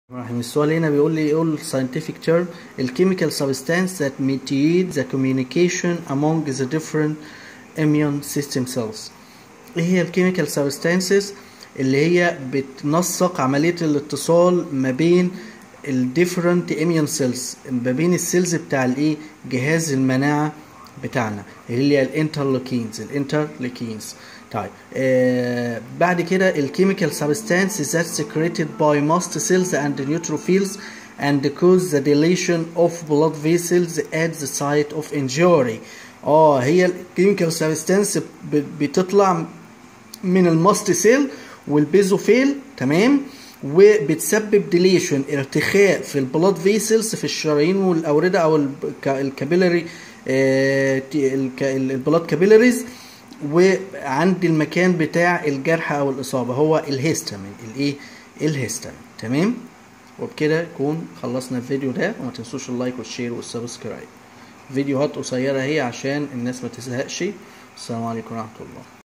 الرحيم السؤال هنا بيقول لي يقول scientific term الchemical substance that mediate the communication among the different immune system cells ايه هي الكيميكال substances اللي هي بتنسق عملية الاتصال ما بين ال different immune cells ما بين السيلز بتاع الايه جهاز المناعة بتاعنا اللي هي الانترلوكينز الانترلوكينز طيب آه بعد كده الكيميكال substances that secreted by mast cells and neutrophils and cause the dilation of blood vessels at the site of injury اه هي الكيميكال سبستانس بتطلع من الماست سيل والبيزوفيل تمام وبتسبب ديليشن ارتخاء في البلاد فيسلز في الشرايين والاورده او الكابيلاري البلاد كابيلاريز وعند المكان بتاع الجرح او الاصابه هو الهيستامين الايه الهيستامين تمام وبكده نكون خلصنا الفيديو ده وما تنسوش اللايك والشير والسبسكرايب فيديوهات قصيره هي عشان الناس ما تزهقش السلام عليكم ورحمه الله